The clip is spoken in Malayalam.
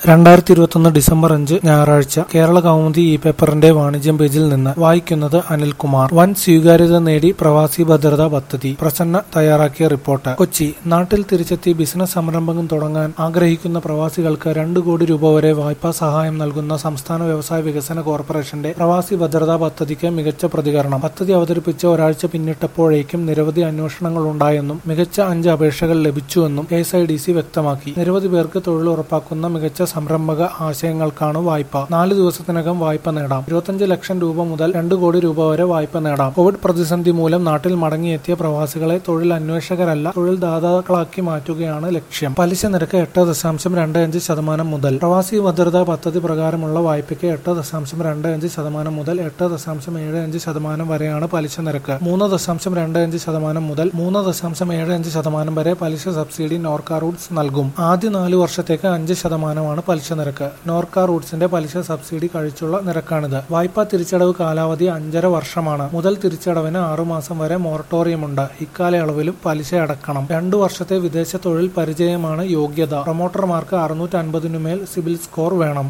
രണ്ടായിരത്തി ഇരുപത്തൊന്ന് ഡിസംബർ അഞ്ച് ഞായറാഴ്ച കേരള കൗമുദി ഇ പേപ്പറിന്റെ വാണിജ്യം പേജിൽ നിന്ന് വായിക്കുന്നത് അനിൽകുമാർ വൻ സ്വീകാര്യത നേടി പ്രവാസി ഭദ്രതാ പദ്ധതി പ്രസന്ന തയ്യാറാക്കിയ റിപ്പോർട്ട് കൊച്ചി നാട്ടിൽ തിരിച്ചെത്തി ബിസിനസ് സംരംഭം തുടങ്ങാൻ ആഗ്രഹിക്കുന്ന പ്രവാസികൾക്ക് രണ്ട് കോടി രൂപ വരെ വായ്പാ സഹായം നൽകുന്ന സംസ്ഥാന വ്യവസായ വികസന കോർപ്പറേഷന്റെ പ്രവാസി ഭദ്രതാ പദ്ധതിക്ക് മികച്ച പ്രതികരണം പദ്ധതി അവതരിപ്പിച്ച് ഒരാഴ്ച പിന്നിട്ടപ്പോഴേക്കും നിരവധി അന്വേഷണങ്ങൾ ഉണ്ടായെന്നും മികച്ച അഞ്ച് അപേക്ഷകൾ ലഭിച്ചുവെന്നും K S I D C വ്യക്തമാക്കി നിരവധി പേർക്ക് തൊഴിൽ ഉറപ്പാക്കുന്ന മികച്ച സംരംഭക ആശയങ്ങൾക്കാണ് വായ്പ നാല് ദിവസത്തിനകം വായ്പ നേടാം ഇരുപത്തഞ്ച് ലക്ഷം രൂപ മുതൽ രണ്ട് കോടി രൂപ വരെ വായ്പ നേടാം കോവിഡ് പ്രതിസന്ധി മൂലം നാട്ടിൽ മടങ്ങിയെത്തിയ പ്രവാസികളെ തൊഴിൽ അന്വേഷകരല്ല തൊഴിൽ ദാതാക്കളാക്കി മാറ്റുകയാണ് ലക്ഷ്യം പലിശ നിരക്ക് എട്ട് ദശാംശം രണ്ട് അഞ്ച് ശതമാനം മുതൽ പ്രവാസി ഭദ്രതാ പദ്ധതി പ്രകാരമുള്ള വായ്പയ്ക്ക് എട്ട് ദശാംശം രണ്ട് അഞ്ച് ശതമാനം മുതൽ എട്ട് ദശാംശം ഏഴ് അഞ്ച് ശതമാനം വരെയാണ് പലിശ നിരക്ക് മൂന്ന് ദശാംശം രണ്ട് അഞ്ച് ശതമാനം മുതൽ മൂന്ന് ദശാംശം ഏഴ് അഞ്ച് ശതമാനം വരെ പലിശ സബ്സിഡി നോർക്ക റൂട്ട്സ് നൽകും ആദ്യ നാല് വർഷത്തേക്ക് അഞ്ച് ശതമാനമാണ് പലിശ നിരക്ക് നോർക്ക റൂട്ട്സിന്റെ പലിശ സബ്സിഡി കഴിച്ചുള്ള നിരക്കാണിത് വായ്പാ തിരിച്ചടവ് കാലാവധി അഞ്ചര വർഷമാണ് മുതൽ തിരിച്ചടവിന് ആറുമാസം വരെ മൊറട്ടോറിയമുണ്ട് ഇക്കാലയളവിലും പലിശ അടക്കണം രണ്ടു വർഷത്തെ വിദേശ തൊഴിൽ പരിചയമാണ് യോഗ്യത പ്രൊമോട്ടർമാർക്ക് അറുന്നൂറ്റി അൻപതിനുമേൽ സിബിൽ സ്കോർ വേണം